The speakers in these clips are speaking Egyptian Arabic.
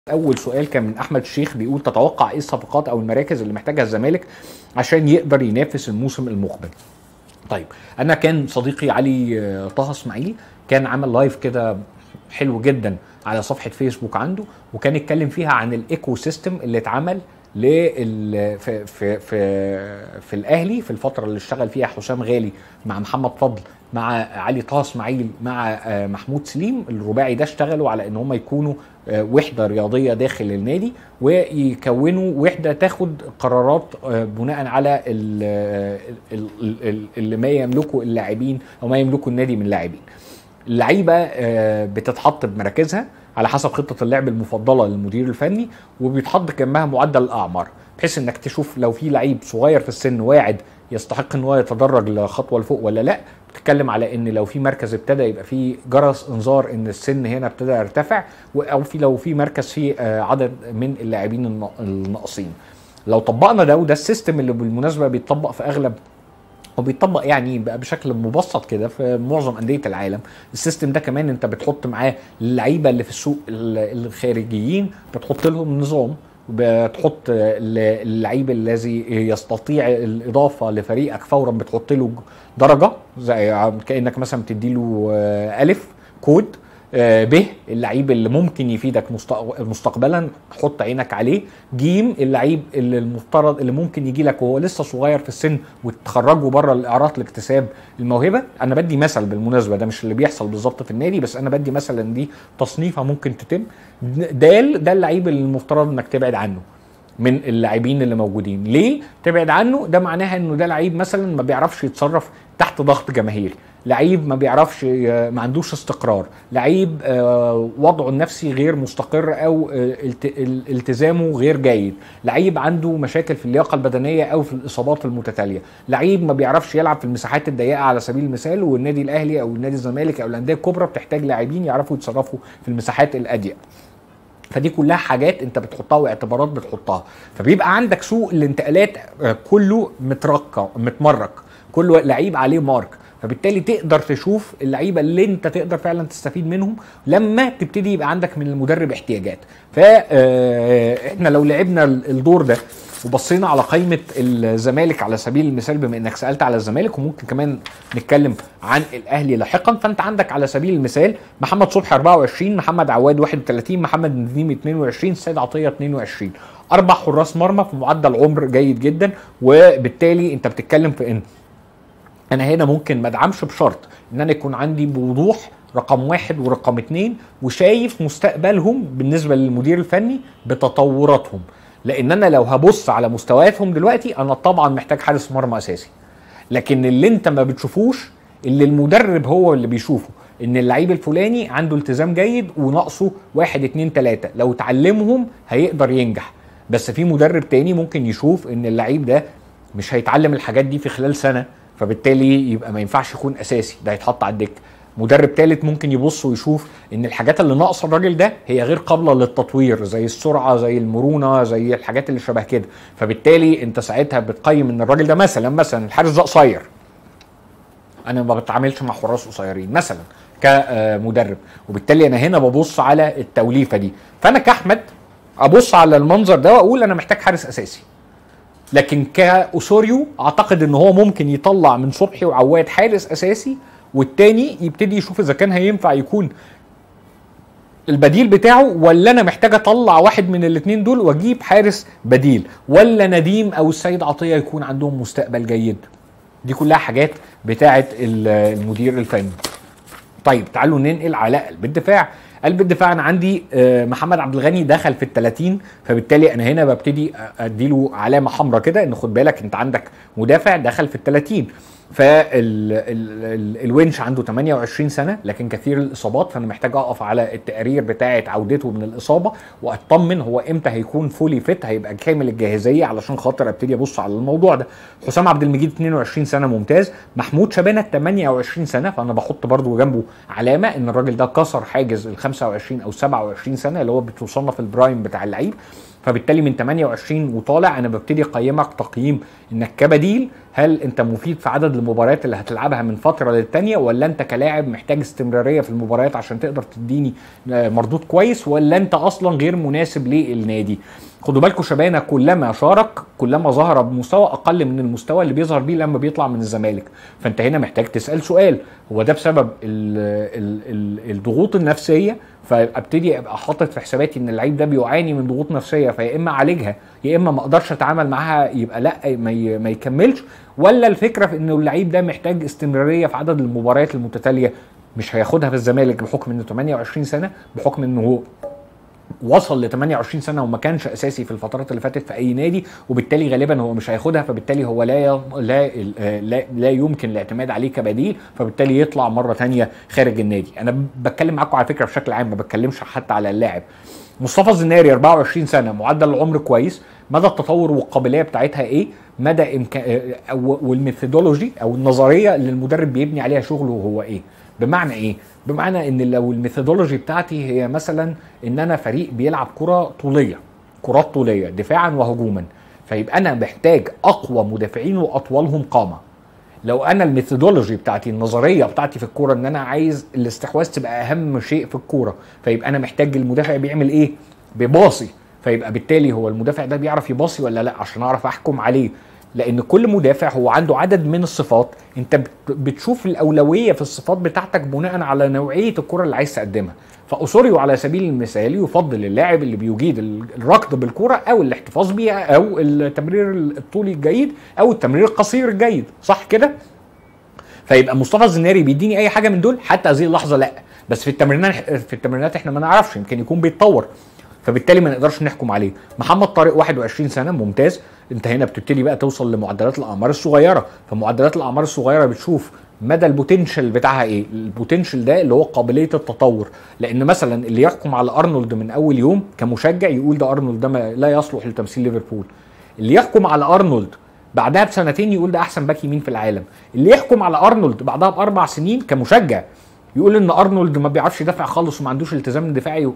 اول سؤال كان من احمد الشيخ بيقول تتوقع ايه الصفقات او المراكز اللي محتاجها الزمالك عشان يقدر ينافس الموسم المقبل طيب انا كان صديقي علي آه، طه اسماعيل كان عمل لايف كده حلو جدا على صفحه فيسبوك عنده وكان اتكلم فيها عن الايكو سيستم اللي اتعمل لل في في في في الاهلي في الفتره اللي اشتغل فيها حسام غالي مع محمد فضل مع علي طه اسماعيل مع آه، محمود سليم الرباعي ده اشتغلوا على ان هم يكونوا آه، وحده رياضيه داخل النادي ويكونوا وحده تاخد قرارات آه، بناء على ال- ال- ال- ال- اللي ما يملكه اللاعبين او ما يملكه النادي من لاعبين. اللعيبه آه، بتتحط بمراكزها على حسب خطه اللعب المفضله للمدير الفني وبيتحط جنبها معدل الاعمار بحيث انك تشوف لو في لعيب صغير في السن واعد يستحق ان هو يتدرج لخطوه لفوق ولا لا بتتكلم على ان لو في مركز ابتدى يبقى في جرس انذار ان السن هنا ابتدى يرتفع و- او في لو في مركز فيه آه، عدد من اللاعبين النا- الناقصين لو طبقنا ده وده السيستم اللي بالمناسبه بيتطبق في اغلب هو بيطبق يعني بقى بشكل مبسط كده في معظم انديه العالم السيستم ده كمان انت بتحط معاه اللعيبه اللي في السوق ال- الخارجيين بتحط لهم نظام بتحط ال- اللعيب الذي يستطيع الاضافه لفريقك فورا بتحط له درجه زي كانك مثلا بتدي له الف كود آه، ب اللعيب اللي ممكن يفيدك مستق- مستقبلا حط عينك عليه جيم اللعيب اللي المفترض اللي ممكن يجي لك وهو لسه صغير في السن وتخرجه بره الاعارات لاكتساب الموهبه انا بدي مثل بالمناسبه ده مش اللي بيحصل بالظبط في النادي بس انا بدي مثلا دي تصنيفه ممكن تتم دال ده اللعيب اللي المفترض انك تبعد عنه من اللاعبين اللي موجودين ليه تبعد عنه ده معناها انه ده لعيب مثلا ما بيعرفش يتصرف تحت ضغط جماهيري لعيب ما بيعرفش ي- ما عندوش استقرار لعيب آه، وضعه النفسي غير مستقر او آه، الت- ال- التزامه غير جيد لعيب عنده مشاكل في اللياقه البدنيه او في الاصابات المتتاليه لعيب ما بيعرفش يلعب في المساحات الضيقه على سبيل المثال والنادي الاهلي او النادي الزمالك او الانديه الكبرى بتحتاج لاعبين يعرفوا يتصرفوا في المساحات الأضيق فدي كلها حاجات انت بتحطها واعتبارات بتحطها فبيبقى عندك سوق الانتقالات آه، كله مترقى متمرك كل لعيب عليه مارك فبالتالي تقدر تشوف اللعيبه اللي انت تقدر فعلا تستفيد منهم لما تبتدي يبقى عندك من المدرب احتياجات فاحنا لو لعبنا الدور ده وبصينا على قائمه الزمالك على سبيل المثال بما انك سالت على الزمالك وممكن كمان نتكلم عن الاهلي لاحقا فانت عندك على سبيل المثال محمد صبحي 24 محمد عواد 31 محمد نديم 22 سيد عطيه 22 اربع حراس مرمى في معدل عمر جيد جدا وبالتالي انت بتتكلم في ان انا هنا ممكن ما ادعمش بشرط ان انا يكون عندي بوضوح رقم واحد ورقم اتنين وشايف مستقبلهم بالنسبه للمدير الفني بتطوراتهم لان انا لو هبص على مستوياتهم دلوقتي انا طبعا محتاج حارس مرمى اساسي لكن اللي انت ما بتشوفوش اللي المدرب هو اللي بيشوفه ان اللعيب الفلاني عنده التزام جيد وناقصه واحد اتنين تلاته لو اتعلمهم هيقدر ينجح بس في مدرب تاني ممكن يشوف ان اللعيب ده مش هيتعلم الحاجات دي في خلال سنه فبالتالي يبقى ما ينفعش يكون اساسي ده هيتحط على الدكه مدرب ثالث ممكن يبص ويشوف ان الحاجات اللي ناقصه الراجل ده هي غير قابله للتطوير زي السرعه زي المرونه زي الحاجات اللي شبه كده فبالتالي انت ساعتها بتقيم ان الراجل ده مثلا مثلا الحارس ده قصير انا ما بتعاملش مع حراس قصيرين مثلا كمدرب وبالتالي انا هنا ببص على التوليفه دي فانا كاحمد ابص على المنظر ده واقول انا محتاج حارس اساسي لكن كاوسوريو اعتقد ان هو ممكن يطلع من صبحي وعواد حارس اساسي والتاني يبتدي يشوف اذا كان هينفع يكون البديل بتاعه ولا انا محتاج اطلع واحد من الاثنين دول واجيب حارس بديل ولا نديم او السيد عطيه يكون عندهم مستقبل جيد دي كلها حاجات بتاعه المدير الفني طيب تعالوا ننقل على قلب الدفاع قلب الدفاع انا عندي آه، محمد عبد الغني دخل في ال 30 فبالتالي انا هنا ببتدي اديله علامه حمراء كده ان خد بالك انت عندك مدافع دخل في ال 30 فالونش عنده 28 سنه لكن كثير الاصابات فانا محتاج اقف على التقارير بتاعه عودته من الاصابه واطمن هو امتى هيكون فولي فيت هيبقى كامل الجاهزيه علشان خاطر ابتدي ابص على الموضوع ده حسام عبد المجيد 22 سنه ممتاز محمود شبانه 28 سنه فانا بحط برضو جنبه علامه ان الراجل ده كسر حاجز ال 25 او 27 سنه اللي هو بتوصلنا في البرايم بتاع اللعيب فبالتالي من 28 وطالع انا ببتدي اقيمك تقييم انك كبديل هل انت مفيد في عدد المباريات اللي هتلعبها من فتره للتانيه ولا انت كلاعب محتاج استمراريه في المباريات عشان تقدر تديني آه، مردود كويس ولا انت اصلا غير مناسب للنادي خدوا بالكم شبانه كلما شارك كلما ظهر بمستوى اقل من المستوى اللي بيظهر بيه لما بيطلع من الزمالك فانت هنا محتاج تسال سؤال هو ده بسبب ال ال ال الضغوط النفسيه فابتدي ابقى حاطط في حساباتي ان اللعيب ده بيعاني من ضغوط نفسيه فيا اما اعالجها يا اما ما اقدرش اتعامل معاها يبقى لا ما, ي- ما يكملش ولا الفكره في انه اللعيب ده محتاج استمراريه في عدد المباريات المتتاليه مش هياخدها في الزمالك بحكم انه 28 سنه بحكم انه هو وصل ل 28 سنه وما كانش اساسي في الفترات اللي فاتت في اي نادي وبالتالي غالبا هو مش هياخدها فبالتالي هو لا ي- لا لا, لا يمكن الاعتماد عليه كبديل فبالتالي يطلع مره تانية خارج النادي انا بتكلم معاكم على فكره بشكل عام ما بتكلمش حتى على اللاعب مصطفى الزناري 24 سنه معدل العمر كويس مدى التطور والقابليه بتاعتها ايه مدى امكان والميثودولوجي او النظريه اللي المدرب بيبني عليها شغله هو ايه بمعنى ايه بمعنى ان لو الميثودولوجي بتاعتي هي مثلا ان انا فريق بيلعب كره طوليه كرات طوليه دفاعا وهجوما فيبقى انا محتاج اقوى مدافعين واطولهم قامه لو انا الميثودولوجي بتاعتي النظريه بتاعتي في الكوره ان انا عايز الاستحواذ تبقى اهم شيء في الكوره فيبقى انا محتاج المدافع بيعمل ايه بيباصي فيبقى بالتالي هو المدافع ده بيعرف يباصي ولا لا عشان اعرف احكم عليه لان كل مدافع هو عنده عدد من الصفات انت بت- بتشوف الاولويه في الصفات بتاعتك بناء على نوعيه الكره اللي عايز تقدمها فاسوريو على سبيل المثال يفضل اللاعب اللي بيجيد ال- الركض بالكره او الاحتفاظ بيها او التمرير الطولي الجيد او التمرير القصير الجيد صح كده فيبقى مصطفى الزناري بيديني اي حاجه من دول حتى هذه اللحظه لا بس في التمرينات في التمرينات احنا ما نعرفش يمكن يكون بيتطور فبالتالي ما نقدرش نحكم عليه محمد طارق 21 سنه ممتاز انت هنا بتبتدي بقى توصل لمعدلات الاعمار الصغيره فمعدلات الاعمار الصغيره بتشوف مدى البوتنشال بتاعها ايه البوتنشال ده اللي هو قابليه التطور لان مثلا اللي يحكم على ارنولد من اول يوم كمشجع يقول ده ارنولد ده ما لا يصلح لتمثيل ليفربول اللي يحكم على ارنولد بعدها بسنتين يقول ده احسن باك يمين في العالم اللي يحكم على ارنولد بعدها باربع سنين كمشجع يقول ان ارنولد ما بيعرفش يدافع خالص وما عندوش التزام دفاعي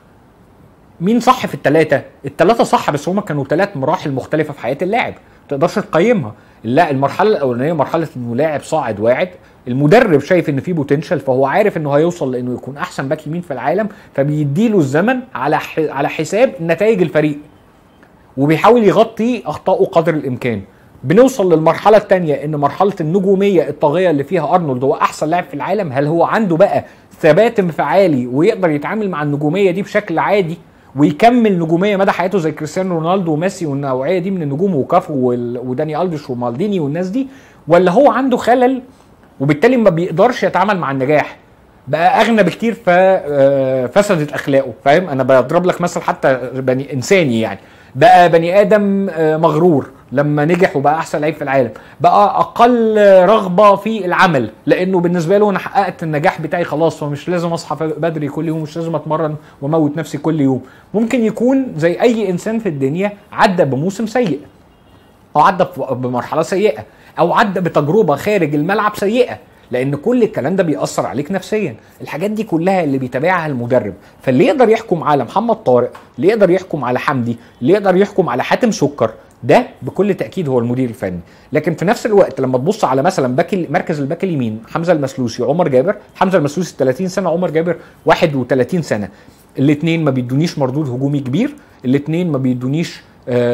مين صح في الثلاثه الثلاثه صح بس هما كانوا ثلاث مراحل مختلفه في حياه اللاعب ما تقدرش تقيمها لا المرحله الاولانيه مرحله انه لاعب صاعد واعد المدرب شايف ان في بوتنشال فهو عارف انه هيوصل لانه يكون احسن باك يمين في العالم فبيديله الزمن على ح- على حساب نتائج الفريق وبيحاول يغطي اخطائه قدر الامكان بنوصل للمرحله الثانيه ان مرحله النجوميه الطاغيه اللي فيها ارنولد هو احسن لاعب في العالم هل هو عنده بقى ثبات انفعالي ويقدر يتعامل مع النجوميه دي بشكل عادي ويكمل نجوميه مدى حياته زي كريستيانو رونالدو وميسي والنوعيه دي من النجوم وكافو وال- وداني الفيش ومالديني والناس دي ولا هو عنده خلل وبالتالي ما بيقدرش يتعامل مع النجاح بقى اغنى بكتير ففسدت اخلاقه فاهم انا بضرب لك مثل حتى بني انساني يعني بقى بني ادم آه، مغرور لما نجح وبقى احسن لعيب في العالم بقى اقل رغبه في العمل لانه بالنسبه له انا حققت النجاح بتاعي خلاص فمش لازم اصحى بدري كل يوم مش لازم اتمرن واموت نفسي كل يوم ممكن يكون زي اي انسان في الدنيا عدى بموسم سيء او عدى ب- بمرحله سيئه او عدى بتجربه خارج الملعب سيئه لان كل الكلام ده بيأثر عليك نفسيا الحاجات دي كلها اللي بيتابعها المدرب فاللي يقدر يحكم على محمد طارق اللي يقدر يحكم على حمدي اللي يقدر يحكم على حاتم سكر ده بكل تاكيد هو المدير الفني لكن في نفس الوقت لما تبص على مثلا باك ال- مركز الباك اليمين حمزه المسلوسي عمر جابر حمزه المسلوسي 30 سنه عمر جابر 31 سنه الاثنين ما بيدونيش مردود هجومي كبير الاثنين ما بيدونيش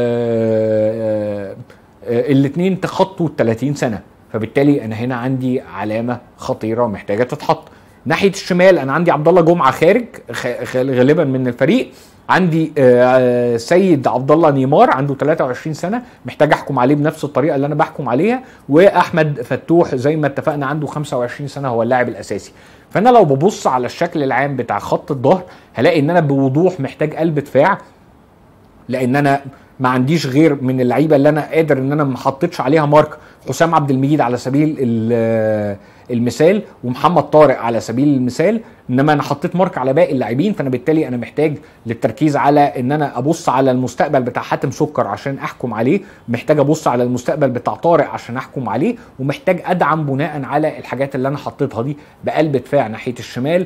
الاثنين تخطوا ال 30 سنه فبالتالي انا هنا عندي علامه خطيره محتاجه تتحط ناحيه الشمال انا عندي عبد الله جمعه خارج خ- خ- غالبا من الفريق عندي آه، سيد عبد الله نيمار عنده 23 سنه محتاج احكم عليه بنفس الطريقه اللي انا بحكم عليها واحمد فتوح زي ما اتفقنا عنده 25 سنه هو اللاعب الاساسي فانا لو ببص على الشكل العام بتاع خط الظهر هلاقي ان انا بوضوح محتاج قلب دفاع لان انا ما عنديش غير من اللعيبه اللي انا قادر ان انا ما حطيتش عليها مارك حسام عبد المجيد على سبيل ال- المثال ومحمد طارق على سبيل المثال انما انا حطيت مارك على باقي اللاعبين فانا بالتالي انا محتاج للتركيز على ان انا ابص على المستقبل بتاع حاتم سكر عشان احكم عليه محتاج ابص على المستقبل بتاع طارق عشان احكم عليه ومحتاج ادعم بناء على الحاجات اللي انا حطيتها دي بقلب دفاع ناحيه الشمال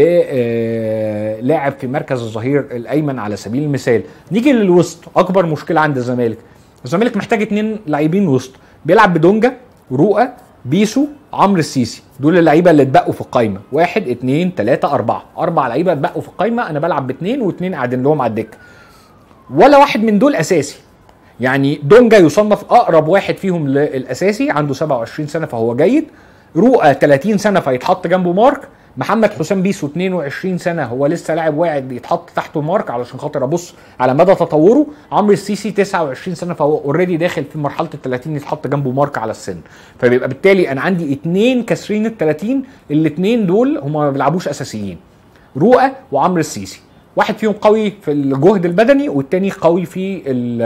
بلاعب في مركز الظهير الايمن على سبيل المثال نيجي للوسط اكبر مشكله عند الزمالك الزمالك محتاج اتنين لاعبين وسط بيلعب بدونجا رؤى بيسو عمرو السيسي دول اللعيبه اللي اتبقوا في القايمه واحد اتنين تلاته اربعه اربع لعيبه اتبقوا في القايمه انا بلعب باتنين واتنين قاعدين لهم على الدكه ولا واحد من دول اساسي يعني دونجا يصنف اقرب واحد فيهم للاساسي عنده 27 سنه فهو جيد رؤى 30 سنه فيتحط جنبه مارك محمد حسام بيسو 22 سنه هو لسه لاعب واعد يتحط تحته مارك علشان خاطر ابص على مدى تطوره عمرو السيسي 29 سنه فهو اوريدي داخل في مرحله ال 30 يتحط جنبه مارك على السن فبيبقى بالتالي انا عندي اثنين كاسرين ال 30 الاثنين دول هم ما بيلعبوش اساسيين رؤى وعمرو السيسي واحد فيهم قوي في الجهد البدني والتاني قوي في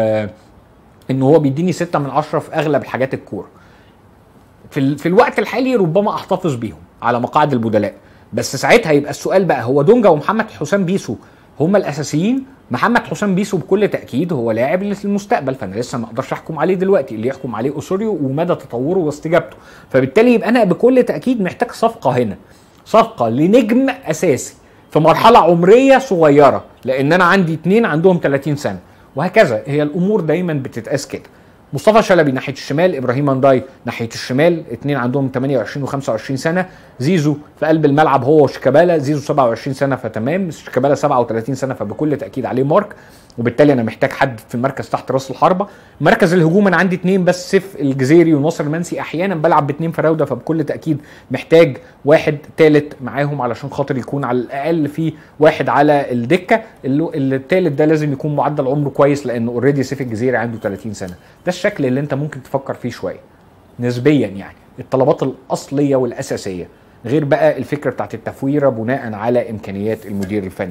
ان هو بيديني 6 من 10 في اغلب الحاجات الكوره في, ال... في الوقت الحالي ربما احتفظ بيهم على مقاعد البدلاء بس ساعتها يبقى السؤال بقى هو دونجا ومحمد حسام بيسو هما الاساسيين محمد حسام بيسو بكل تاكيد هو لاعب للمستقبل فانا لسه ما اقدرش احكم عليه دلوقتي اللي يحكم عليه اسوريو ومدى تطوره واستجابته فبالتالي يبقى انا بكل تاكيد محتاج صفقه هنا صفقه لنجم اساسي في مرحله عمريه صغيره لان انا عندي اتنين عندهم 30 سنه وهكذا هي الامور دايما بتتقاس كده مصطفى شلبي ناحيه الشمال ابراهيم انداي ناحيه الشمال اثنين عندهم 28 و25 سنه زيزو في قلب الملعب هو وشيكابالا زيزو 27 سنه فتمام شيكابالا 37 سنه فبكل تاكيد عليه مارك وبالتالي انا محتاج حد في المركز تحت راس الحربه مركز الهجوم انا عندي اثنين بس سيف الجزيري وناصر المنسي احيانا بلعب باثنين فراوده فبكل تاكيد محتاج واحد ثالث معاهم علشان خاطر يكون على الاقل في واحد على الدكه اللي الثالث ده لازم يكون معدل عمره كويس لانه اوريدي سيف الجزيري عنده 30 سنه ده الشكل اللي انت ممكن تفكر فيه شويه نسبيا يعني الطلبات الاصليه والاساسيه غير بقى الفكره بتاعت التفويره بناء على امكانيات المدير الفني